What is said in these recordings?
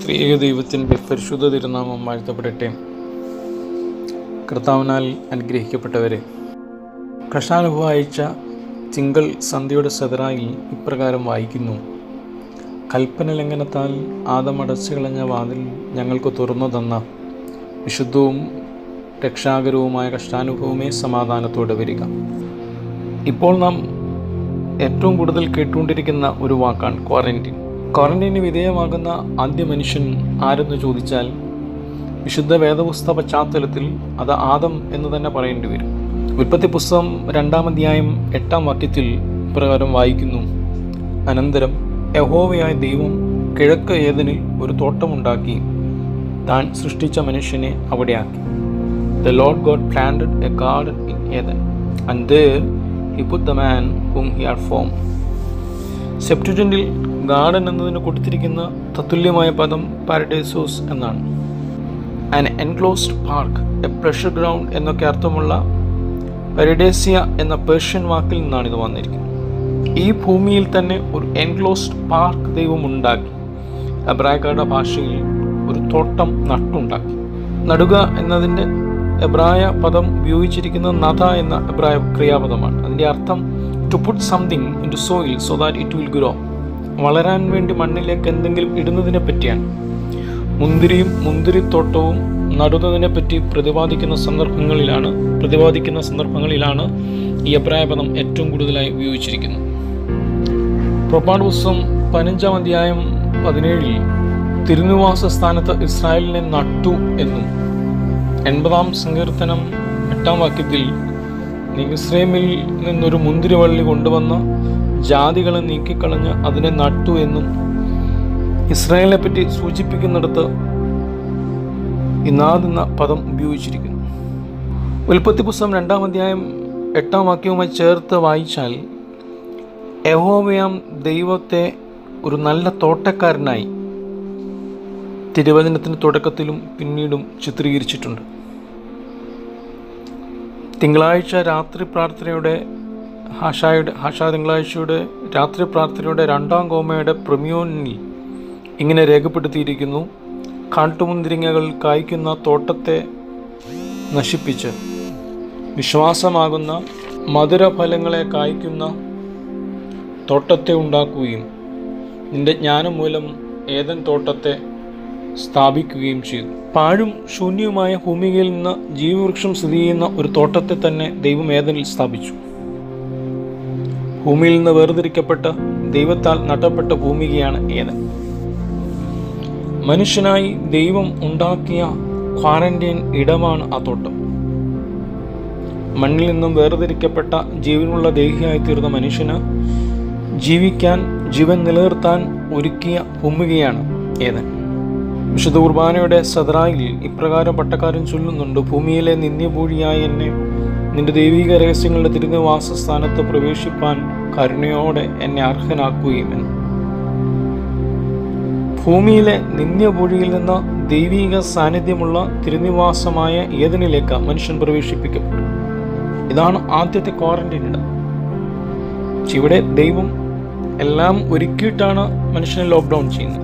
ത്രിയേക ദൈവത്തിൻ്റെ പരിശുദ്ധ തിരുനാമം വാഴ്ത്തപ്പെടട്ടെ കർത്താവിനാൽ അനുഗ്രഹിക്കപ്പെട്ടവരെ കഷാനുഭവ അയച്ച തിങ്കൾ സന്ധ്യയുടെ സദറായിൽ ഇപ്രകാരം വായിക്കുന്നു കൽപ്പന ലംഘനത്താൽ ആദമടച്ചു കളഞ്ഞ വാതിൽ ഞങ്ങൾക്ക് തുറന്നു തന്ന വിശുദ്ധവും രക്ഷാകരവുമായ കഷ്ടാനുഭവമേ സമാധാനത്തോടെ വരിക ഇപ്പോൾ നാം ഏറ്റവും കൂടുതൽ കേട്ടുകൊണ്ടിരിക്കുന്ന ഒരു വാക്കാണ് ക്വാറന്റീൻ ക്വാറന്റീന് വിധേയമാകുന്ന ആദ്യ മനുഷ്യൻ ആരെന്ന് ചോദിച്ചാൽ വിശുദ്ധ വേദപുസ്തക പശ്ചാത്തലത്തിൽ അത് ആദം എന്ന് തന്നെ പറയേണ്ടി വരും ഉൽപ്പത്തി പുസ്തകം രണ്ടാം അധ്യായം എട്ടാം വാക്യത്തിൽ പ്രകാരം വായിക്കുന്നു അനന്തരം യഹോവയായ ദൈവം കിഴക്ക് ഏതനിൽ ഒരു തോട്ടമുണ്ടാക്കി താൻ സൃഷ്ടിച്ച മനുഷ്യനെ അവിടെയാക്കി the Lord God planted a garden in Eden and there he put the man whom he had formed സെപ്റ്റുജൻറ്റിൽ ഗാർഡൻ എന്നതിന് കൊടുത്തിരിക്കുന്ന തത്തുല്യമായ പദം പാരഡൈസോസ് എന്നാണ് an enclosed park a pleasure ground എന്നൊക്കെ അർത്ഥമുള്ള പെരഡേസിയ എന്ന പേർഷ്യൻ വാക്കിൽ നിന്നാണ് ഇത് വന്നിരിക്കുന്നത് ഈ ഭൂമിയിൽ തന്നെ ഒരു എൻക്ലോസ്ഡ് പാർക്ക് ദൈവം ഉണ്ടാക്കി എബ്രായക്കാരുടെ ഭാഷയിൽ ഒരു തോട്ടം നട്ടുണ്ടാക്കി നടുക എന്നതിൻ്റെ എബ്രായ പദം ഉപയോഗിച്ചിരിക്കുന്നത് നഥ എന്ന എബ്രായ ക്രിയാപദമാണ് അതിൻ്റെ അർത്ഥം to put something into soil so that it will grow വളരാൻ വേണ്ടി മണ്ണിലേക്ക് എന്തെങ്കിലും ഇടുന്നതിനെ പറ്റിയാണ് മുന്തിരിയും മുന്തിരിത്തോട്ടവും നടുന്നതിനെ പറ്റി പ്രതിപാദിക്കുന്ന സന്ദർഭങ്ങളിലാണ് പ്രതിപാദിക്കുന്ന സന്ദർഭങ്ങളിലാണ് ഈ അഭിപ്രായ പദം ഏറ്റവും കൂടുതലായി ഉപയോഗിച്ചിരിക്കുന്നത് പ്രൊപ്പാട് പുസ്തകം പതിനഞ്ചാം അധ്യായം പതിനേഴിൽ തിരുനിവാസ സ്ഥാനത്ത് ഇസ്രായേലിനെ നട്ടു എന്നും എൺപതാം സങ്കീർത്തനം എട്ടാം വാക്യത്തിൽ നീ ഇസ്രേമിൽ നിന്നൊരു മുന്തിരിവള്ളി കൊണ്ടുവന്ന് ജാതികളെ നീക്കിക്കളഞ്ഞ് അതിനെ നട്ടു എന്നും ഇസ്രായേലിനെ പറ്റി സൂചിപ്പിക്കുന്നിടത്ത് ഇന്നാദെന്ന പദം ഉപയോഗിച്ചിരിക്കുന്നു ഉൽപ്പത്തി പുസ്തകം രണ്ടാം അധ്യായം എട്ടാം വാക്യവുമായി ചേർത്ത് വായിച്ചാൽ യഹോവയാം ദൈവത്തെ ഒരു നല്ല തോട്ടക്കാരനായി തിരുവചനത്തിന് തുടക്കത്തിലും പിന്നീടും ചിത്രീകരിച്ചിട്ടുണ്ട് തിങ്കളാഴ്ച രാത്രി പ്രാർത്ഥനയുടെ ഹാഷായുടെ ഹാഷാ തിങ്കളാഴ്ചയുടെ രാത്രി പ്രാർത്ഥനയുടെ രണ്ടാം കോമയുടെ പ്രമ്യോനിൽ ഇങ്ങനെ രേഖപ്പെടുത്തിയിരിക്കുന്നു കാട്ടുമുന്തിരിങ്ങകൾ കായ്ക്കുന്ന തോട്ടത്തെ നശിപ്പിച്ച് വിശ്വാസമാകുന്ന മധുരഫലങ്ങളെ കായ്ക്കുന്ന തോട്ടത്തെ ഉണ്ടാക്കുകയും നിന്റെ ജ്ഞാനം മൂലം ഏതൻ തോട്ടത്തെ സ്ഥാപിക്കുകയും ചെയ്തു പാഴും ശൂന്യവുമായ ഭൂമികയിൽ നിന്ന് ജീവവൃക്ഷം സ്ഥിതി ചെയ്യുന്ന ഒരു തോട്ടത്തെ തന്നെ ദൈവം ഏതനിൽ സ്ഥാപിച്ചു ഭൂമിയിൽ നിന്ന് വേർതിരിക്കപ്പെട്ട ദൈവത്താൽ നട്ടപ്പെട്ട ഭൂമികയാണ് ഏതൻ മനുഷ്യനായി ദൈവം ഉണ്ടാക്കിയ ക്വാറന്റൈൻ ഇടമാണ് ആ തോട്ടം മണ്ണിൽ നിന്നും വേർതിരിക്കപ്പെട്ട ജീവനുള്ള ദേഹിയായി തീർന്ന മനുഷ്യന് ജീവിക്കാൻ ജീവൻ നിലനിർത്താൻ ഒരുക്കിയ ഭൂമികയാണ് ഏതൻ വിശുദ്ധ കുർബാനയുടെ സദറായിൽ ഇപ്രകാരം പട്ടക്കാരൻ ചൊല്ലുന്നുണ്ട് ഭൂമിയിലെ നിന്ദ്യപൂഴിയായ എന്നെ നിന്റെ ദൈവിക രഹസ്യങ്ങളുടെ തിരുനിവാസസ്ഥാനത്ത് പ്രവേശിപ്പാൻ കരുണയോടെ എന്നെ അർഹനാക്കുകയും എന്ന് ഭൂമിയിലെ നിന്ദ്യപൂഴിയിൽ നിന്ന് ദൈവിക സാന്നിധ്യമുള്ള തിരുനിവാസമായ ഏതിനിലേക്ക് മനുഷ്യൻ പ്രവേശിപ്പിക്കപ്പെട്ടു ഇതാണ് ആദ്യത്തെ ക്വാറന്റൈൻ ഇടം ഇവിടെ ദൈവം എല്ലാം ഒരുക്കിയിട്ടാണ് മനുഷ്യനെ ലോക്ക്ഡൗൺ ചെയ്യുന്നത്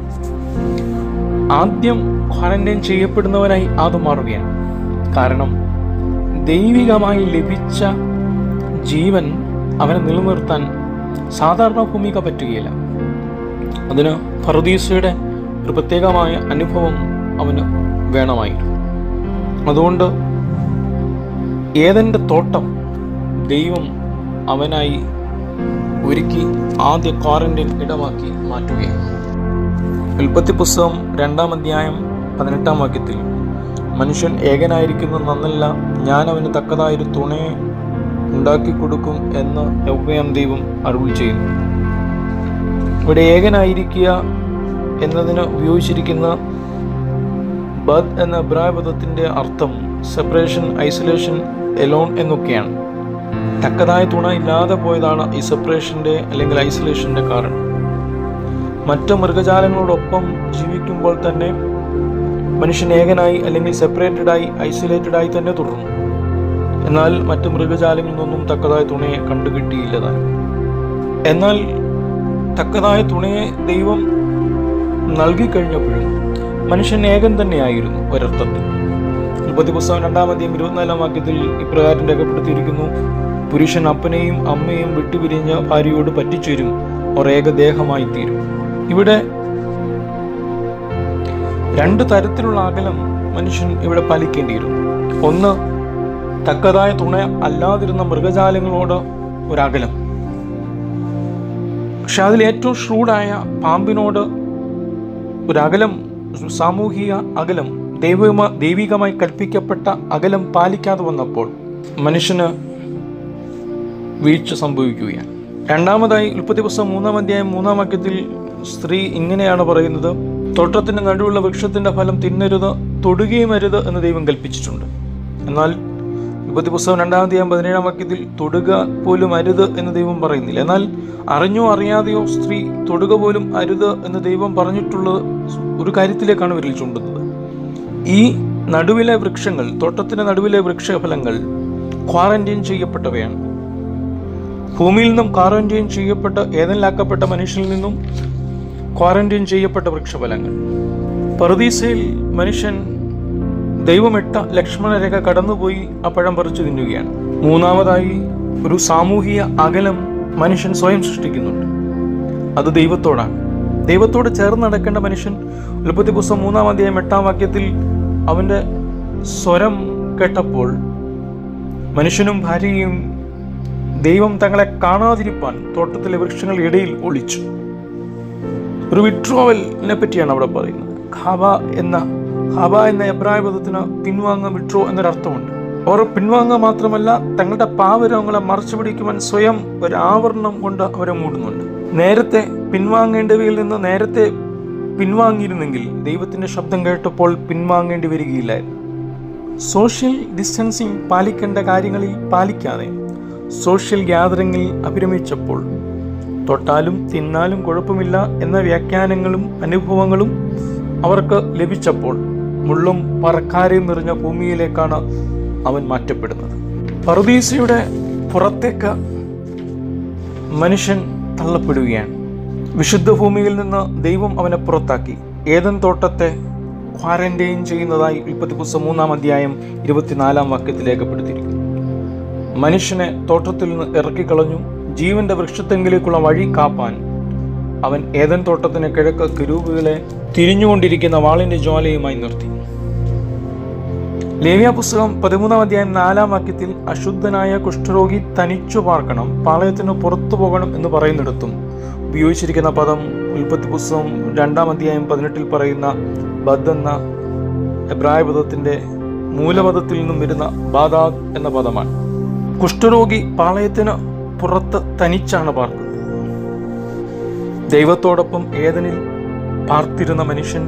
ആദ്യം ക്വാറന്റൈൻ ചെയ്യപ്പെടുന്നവനായി അത് മാറുകയാണ് കാരണം ദൈവികമായി ലഭിച്ച ജീവൻ അവനെ നിലനിർത്താൻ സാധാരണ ഭൂമിക പറ്റുകയില്ല അതിന് ഫറുദീസയുടെ ഒരു പ്രത്യേകമായ അനുഭവം അവന് വേണമായിരുന്നു അതുകൊണ്ട് ഏതെൻ്റെ തോട്ടം ദൈവം അവനായി ഒരുക്കി ആദ്യ ക്വാറന്റൈൻ ഇടമാക്കി മാറ്റുകയാണ് ഉൽപ്പത്തി പുസ്തകം രണ്ടാം അധ്യായം പതിനെട്ടാം വാക്യത്തിൽ മനുഷ്യൻ ഏകനായിരിക്കുന്നത് നന്നല്ല ഞാൻ അവന് തക്കതായൊരു തുണയെ ഉണ്ടാക്കി കൊടുക്കും എന്ന് യൗവയം ദൈവം അരുൾ ചെയ്യുന്നു ഇവിടെ ഏകനായിരിക്കുക എന്നതിന് ഉപയോഗിച്ചിരിക്കുന്ന ബദ് എന്ന അഭിപ്രായ പദത്തിൻ്റെ അർത്ഥം സെപ്പറേഷൻ ഐസൊലേഷൻ എലോൺ എന്നൊക്കെയാണ് തക്കതായ തുണ ഇല്ലാതെ പോയതാണ് ഈ സെപ്പറേഷൻ്റെ അല്ലെങ്കിൽ ഐസൊലേഷൻ്റെ കാരണം മറ്റ് മൃഗജാലങ്ങളോടൊപ്പം ജീവിക്കുമ്പോൾ തന്നെ മനുഷ്യൻ ഏകനായി അല്ലെങ്കിൽ സെപ്പറേറ്റഡായി ഐസൊലേറ്റഡായി തന്നെ തുടർന്നു എന്നാൽ മറ്റ് മൃഗജാലങ്ങളിൽ നിന്നൊന്നും തക്കതായ തുണയെ കണ്ടുകിട്ടിയില്ലതാൻ എന്നാൽ തക്കതായ തുണയെ ദൈവം നൽകിക്കഴിഞ്ഞപ്പോഴും മനുഷ്യൻ ഏകൻ തന്നെയായിരുന്നു ഒരർത്ഥത്തിൽ ഉൽപ്പത്തി പുസ്തകം രണ്ടാമത്തെയും ഇരുപത്തിനാലാം വാക്യത്തിൽ ഇപ്രകാരം രേഖപ്പെടുത്തിയിരിക്കുന്നു പുരുഷൻ അപ്പനെയും അമ്മയും വിട്ടുപിരിഞ്ഞ് ഭാര്യയോട് പറ്റിച്ചേരും അവർ ഏകദേഹമായി തീരും ഇവിടെ രണ്ട് തരത്തിലുള്ള അകലം മനുഷ്യൻ ഇവിടെ പാലിക്കേണ്ടിയിരുന്നു ഒന്ന് തക്കതായ തുണ അല്ലാതിരുന്ന മൃഗജാലങ്ങളോട് ഒരകലം പക്ഷെ അതിൽ ഏറ്റവും ഷ്രൂഡായ പാമ്പിനോട് ഒരകലം സാമൂഹിക അകലം ദൈവമ ദൈവികമായി കൽപ്പിക്കപ്പെട്ട അകലം പാലിക്കാതെ വന്നപ്പോൾ മനുഷ്യന് വീഴ്ച സംഭവിക്കുകയാണ് രണ്ടാമതായി ഉൽപ്പത്തി പുസ്തകം മൂന്നാം അധ്യായം മൂന്നാം വാക്യത്തിൽ സ്ത്രീ ഇങ്ങനെയാണ് പറയുന്നത് തോട്ടത്തിന്റെ നടുവുള്ള വൃക്ഷത്തിന്റെ ഫലം തിന്നരുത് തൊടുകയും അരുത് എന്ന് ദൈവം കൽപ്പിച്ചിട്ടുണ്ട് എന്നാൽ ഉൽപ്പത്തി പുസ്തകം രണ്ടാം അധ്യായം പതിനേഴാം വാക്യത്തിൽ തൊടുക പോലും അരുത് എന്ന് ദൈവം പറയുന്നില്ല എന്നാൽ അറിഞ്ഞോ അറിയാതെയോ സ്ത്രീ തൊടുക പോലും അരുത് എന്ന് ദൈവം പറഞ്ഞിട്ടുള്ളത് ഒരു കാര്യത്തിലേക്കാണ് വിരൽ ചൂണ്ടുന്നത് ഈ നടുവിലെ വൃക്ഷങ്ങൾ തോട്ടത്തിന്റെ നടുവിലെ വൃക്ഷഫലങ്ങൾ ക്വാറന്റൈൻ ചെയ്യപ്പെട്ടവയാണ് ഭൂമിയിൽ നിന്നും ക്വാറന്റൈൻ ചെയ്യപ്പെട്ട ഏതെല്ലാക്കപ്പെട്ട മനുഷ്യനിൽ നിന്നും ക്വാറന്റൈൻ ചെയ്യപ്പെട്ട വൃക്ഷഫലങ്ങൾ പറുദീസയിൽ മനുഷ്യൻ ദൈവമിട്ട ലക്ഷ്മണരേഖ കടന്നുപോയി ആ പഴം പറിച്ചു തിന്നുകയാണ് മൂന്നാമതായി ഒരു സാമൂഹിക അകലം മനുഷ്യൻ സ്വയം സൃഷ്ടിക്കുന്നുണ്ട് അത് ദൈവത്തോടാണ് ദൈവത്തോട് ചേർന്ന് നടക്കേണ്ട മനുഷ്യൻ ഉൽപ്പത്തി പുസ്തകം മൂന്നാം അധ്യായം എട്ടാം വാക്യത്തിൽ അവന്റെ സ്വരം കേട്ടപ്പോൾ മനുഷ്യനും ഭാര്യയും ദൈവം തങ്ങളെ കാണാതിരിപ്പാൻ തോട്ടത്തിലെ വൃക്ഷങ്ങളുടെ ഇടയിൽ ഒളിച്ചു ഒരു വിട്രോവലിനെ പറ്റിയാണ് അവിടെ പറയുന്നത് ഖാബ എന്ന ഖാബ എന്ന എബ്രായ പദത്തിന് പിൻവാങ്ങ വിട്രോ എന്നൊരർത്ഥമുണ്ട് അവർ പിൻവാങ്ങുക മാത്രമല്ല തങ്ങളുടെ പാവരോഗങ്ങളെ മറച്ചു പിടിക്കുവാൻ സ്വയം ഒരു ആവരണം കൊണ്ട് അവരെ മൂടുന്നുണ്ട് നേരത്തെ പിൻവാങ്ങേണ്ടവയിൽ നിന്ന് നേരത്തെ പിൻവാങ്ങിയിരുന്നെങ്കിൽ ദൈവത്തിന്റെ ശബ്ദം കേട്ടപ്പോൾ പിൻവാങ്ങേണ്ടി വരികയില്ലായിരുന്നു സോഷ്യൽ ഡിസ്റ്റൻസിങ് പാലിക്കേണ്ട കാര്യങ്ങളിൽ പാലിക്കാതെ സോഷ്യൽ ഗ്യാതറിങ്ങിൽ അഭിരമിച്ചപ്പോൾ തൊട്ടാലും തിന്നാലും കുഴപ്പമില്ല എന്ന വ്യാഖ്യാനങ്ങളും അനുഭവങ്ങളും അവർക്ക് ലഭിച്ചപ്പോൾ മുള്ളും പറക്കാരയും നിറഞ്ഞ ഭൂമിയിലേക്കാണ് അവൻ മാറ്റപ്പെടുന്നത് പറുദീസയുടെ പുറത്തേക്ക് മനുഷ്യൻ തള്ളപ്പെടുകയാണ് വിശുദ്ധ ഭൂമിയിൽ നിന്ന് ദൈവം അവനെ പുറത്താക്കി ഏതൻ തോട്ടത്തെ ക്വാറന്റൈൻ ചെയ്യുന്നതായി ഉൽപ്പത്തി പുസ്തകം മൂന്നാം അധ്യായം ഇരുപത്തിനാലാം വാക്യത്തിൽ രേഖപ്പെടുത്തിയിരിക്കുന്നു മനുഷ്യനെ തോട്ടത്തിൽ നിന്ന് ഇറക്കിക്കളഞ്ഞു ജീവന്റെ വൃക്ഷത്തെങ്കിലേക്കുള്ള വഴി കാപ്പാൻ അവൻ ഏതൻ തോട്ടത്തിന് കിഴക്ക് കിരൂപുകളെ തിരിഞ്ഞുകൊണ്ടിരിക്കുന്ന വാളിന്റെ ജ്വാലയുമായി നിർത്തി ലേവ്യ പുസ്തകം പതിമൂന്നാം അധ്യായം നാലാം വാക്യത്തിൽ അശുദ്ധനായ കുഷ്ഠരോഗി തനിച്ചു പാർക്കണം പാളയത്തിന് പുറത്തു പോകണം എന്ന് പറയുന്നിടത്തും ഉപയോഗിച്ചിരിക്കുന്ന പദം ഉൽപ്പത്തി പുസ്തകം രണ്ടാം അധ്യായം പതിനെട്ടിൽ പറയുന്ന ബദ് എന്ന എബ്രായ പദത്തിന്റെ മൂലപദത്തിൽ നിന്നും വരുന്ന ബാദാദ് എന്ന പദമാണ് കുഷ്ഠരോഗി പാളയത്തിന് പുറത്ത് തനിച്ചാണ് പാർക്കുന്നത് ദൈവത്തോടൊപ്പം ഏതനിൽ പാർത്തിരുന്ന മനുഷ്യൻ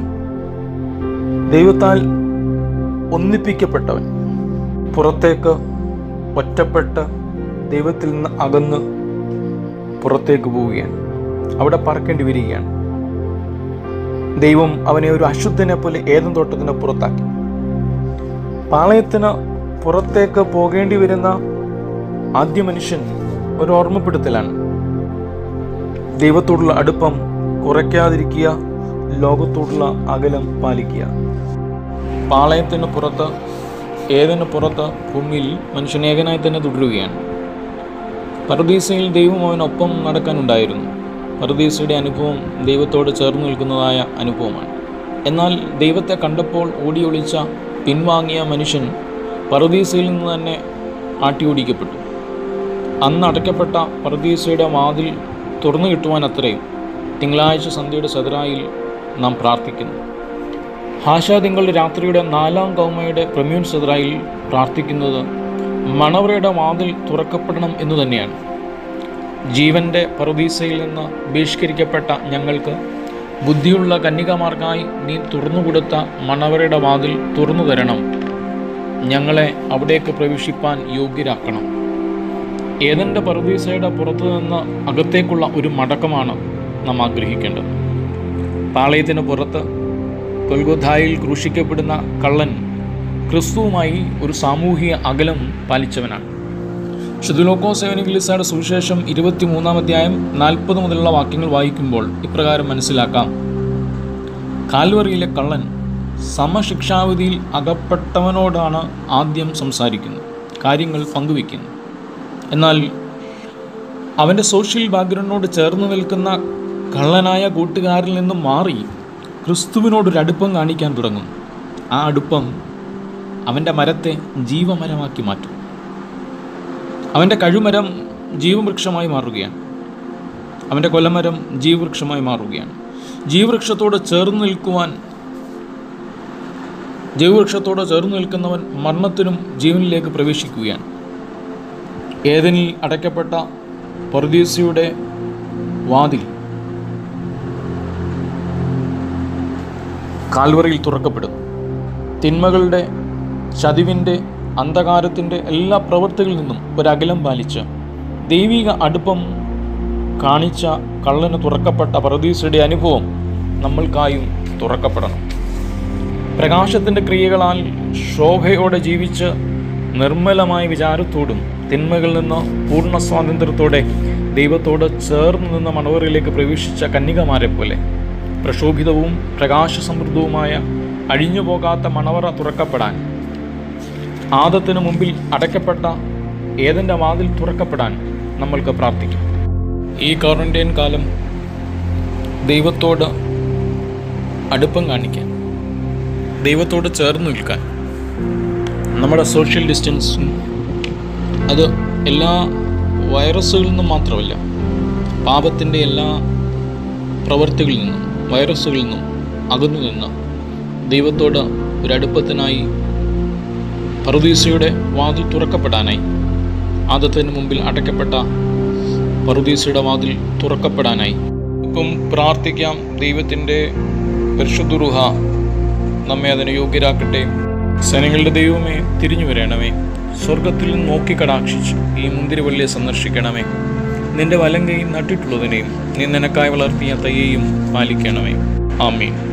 ദൈവത്താൽ ഒന്നിപ്പിക്കപ്പെട്ടവൻ പുറത്തേക്ക് ഒറ്റപ്പെട്ട് ദൈവത്തിൽ നിന്ന് അകന്ന് പുറത്തേക്ക് പോവുകയാണ് അവിടെ പറക്കേണ്ടി വരികയാണ് ദൈവം അവനെ ഒരു അശുദ്ധനെ പോലെ ഏതും തോട്ടത്തിന് പുറത്താക്കി പാളയത്തിന് പുറത്തേക്ക് പോകേണ്ടി വരുന്ന ആദ്യ മനുഷ്യൻ ഒരു ഓർമ്മപ്പെടുത്തലാണ് ദൈവത്തോടുള്ള അടുപ്പം കുറയ്ക്കാതിരിക്കുക ലോകത്തോടുള്ള അകലം പാലിക്കുക പാളയത്തിന് പുറത്ത് ഏതിന് പുറത്ത് ഭൂമിയിൽ മനുഷ്യൻ ഏകനായി തന്നെ തുടരുകയാണ് പരദീസയിൽ ദൈവം അവനൊപ്പം നടക്കാനുണ്ടായിരുന്നു പരദീസയുടെ അനുഭവം ദൈവത്തോട് ചേർന്ന് നിൽക്കുന്നതായ അനുഭവമാണ് എന്നാൽ ദൈവത്തെ കണ്ടപ്പോൾ ഓടിയൊളിച്ച പിൻവാങ്ങിയ മനുഷ്യൻ പരദീസയിൽ നിന്ന് തന്നെ ആട്ടിയോടിക്കപ്പെട്ടു അന്ന് അടയ്ക്കപ്പെട്ട പരദീസയുടെ വാതിൽ തുറന്നു കിട്ടുവാൻ അത്രയും തിങ്കളാഴ്ച സന്ധ്യയുടെ സദറായിൽ നാം പ്രാർത്ഥിക്കുന്നു ഭാഷാ തിങ്കൾ രാത്രിയുടെ നാലാം കൗമയുടെ പ്രമ്യൂൺ സദറായിൽ പ്രാർത്ഥിക്കുന്നത് മണവറയുടെ വാതിൽ തുറക്കപ്പെടണം എന്നു തന്നെയാണ് ജീവന്റെ പറുദീസയിൽ നിന്ന് ബഹിഷ്കരിക്കപ്പെട്ട ഞങ്ങൾക്ക് ബുദ്ധിയുള്ള കന്യകമാർക്കായി നീ തുറന്നുകൊടുത്ത മണവറയുടെ വാതിൽ തുറന്നു തരണം ഞങ്ങളെ അവിടേക്ക് പ്രവേശിപ്പാൻ യോഗ്യരാക്കണം ഏതൻ്റെ പറുദീസയുടെ പുറത്തു നിന്ന് അകത്തേക്കുള്ള ഒരു മടക്കമാണ് നാം ആഗ്രഹിക്കേണ്ടത് പാളയത്തിന് പുറത്ത് കൊൽഗോധായിൽ ക്രൂശിക്കപ്പെടുന്ന കള്ളൻ ക്രിസ്തുവുമായി ഒരു സാമൂഹിക അകലം പാലിച്ചവനാണ് ഷുദുലോക്കോ സേവനിഗ്ലിസയുടെ സുവിശേഷം ഇരുപത്തി മൂന്നാം അധ്യായം നാൽപ്പത് മുതലുള്ള വാക്യങ്ങൾ വായിക്കുമ്പോൾ ഇപ്രകാരം മനസ്സിലാക്കാം കാൽവറിയിലെ കള്ളൻ സമശിക്ഷാവിധിയിൽ അകപ്പെട്ടവനോടാണ് ആദ്യം സംസാരിക്കുന്നത് കാര്യങ്ങൾ പങ്കുവയ്ക്കുന്നത് എന്നാൽ അവൻ്റെ സോഷ്യൽ ബാക്ക്ഗ്രൗണ്ടിനോട് ചേർന്ന് നിൽക്കുന്ന കള്ളനായ കൂട്ടുകാരിൽ നിന്നും മാറി ക്രിസ്തുവിനോടൊരു അടുപ്പം കാണിക്കാൻ തുടങ്ങും ആ അടുപ്പം അവൻ്റെ മരത്തെ ജീവമരമാക്കി മാറ്റും അവൻ്റെ കഴുമരം ജീവവൃക്ഷമായി മാറുകയാണ് അവൻ്റെ കൊലമരം ജീവവൃക്ഷമായി മാറുകയാണ് ജീവവൃക്ഷത്തോട് ചേർന്ന് നിൽക്കുവാൻ ജീവവൃക്ഷത്തോട് ചേർന്ന് നിൽക്കുന്നവൻ മരണത്തിനും ജീവനിലേക്ക് പ്രവേശിക്കുകയാണ് ഏതനിൽ അടയ്ക്കപ്പെട്ട പർദീസയുടെ വാതിൽ കാൽവറിയിൽ തുറക്കപ്പെടുന്നു തിന്മകളുടെ ചതിവിൻ്റെ അന്ധകാരത്തിൻ്റെ എല്ലാ പ്രവൃത്തികളിൽ നിന്നും ഒരകലം പാലിച്ച് ദൈവിക അടുപ്പം കാണിച്ച കള്ളന് തുറക്കപ്പെട്ട പർദീസയുടെ അനുഭവം നമ്മൾക്കായും തുറക്കപ്പെടണം പ്രകാശത്തിൻ്റെ ക്രിയകളാൽ ശോഭയോടെ ജീവിച്ച് നിർമ്മലമായ വിചാരത്തോടും തിന്മകളിൽ നിന്ന് പൂർണ്ണ സ്വാതന്ത്ര്യത്തോടെ ദൈവത്തോട് ചേർന്ന് നിന്ന മണവറിലേക്ക് പ്രവേശിച്ച കന്യകമാരെ പോലെ പ്രക്ഷോഭിതവും പ്രകാശസമൃദ്ധവുമായ അഴിഞ്ഞുപോകാത്ത മണവറ തുറക്കപ്പെടാൻ ആദത്തിന് മുമ്പിൽ അടയ്ക്കപ്പെട്ട ഏതെൻ്റെ വാതിൽ തുറക്കപ്പെടാൻ നമ്മൾക്ക് പ്രാർത്ഥിക്കാം ഈ ക്വാറന്റൈൻ കാലം ദൈവത്തോട് അടുപ്പം കാണിക്കാൻ ദൈവത്തോട് ചേർന്ന് നിൽക്കാൻ നമ്മുടെ സോഷ്യൽ ഡിസ്റ്റൻസും അത് എല്ലാ വൈറസുകളിൽ നിന്നും മാത്രമല്ല പാപത്തിൻ്റെ എല്ലാ പ്രവൃത്തികളിൽ നിന്നും വൈറസുകളിൽ നിന്നും അകന്നു നിന്ന് ദൈവത്തോട് ഒരടുപ്പത്തിനായി പറുദീസയുടെ വാതിൽ തുറക്കപ്പെടാനായി ആദത്തിന് മുമ്പിൽ അടയ്ക്കപ്പെട്ട പറുദീസയുടെ വാതിൽ തുറക്കപ്പെടാനായി ഇപ്പം പ്രാർത്ഥിക്കാം ദൈവത്തിൻ്റെ പരിശുദ്ധുറുഹ നമ്മെ അതിന് യോഗ്യരാക്കട്ടെ സേനകളുടെ ദൈവമേ തിരിഞ്ഞു വരണമേ സ്വർഗത്തിൽ നിന്ന് നോക്കി കടാക്ഷിച്ച് ഈ മുന്തിരിവള്ളിയെ സന്ദർശിക്കണമേ നിന്റെ വലങ്കയും നട്ടിട്ടുള്ളതിനെയും നീ നിനക്കായി വളർത്തിയ തയ്യയും പാലിക്കണമേ ആമീൻ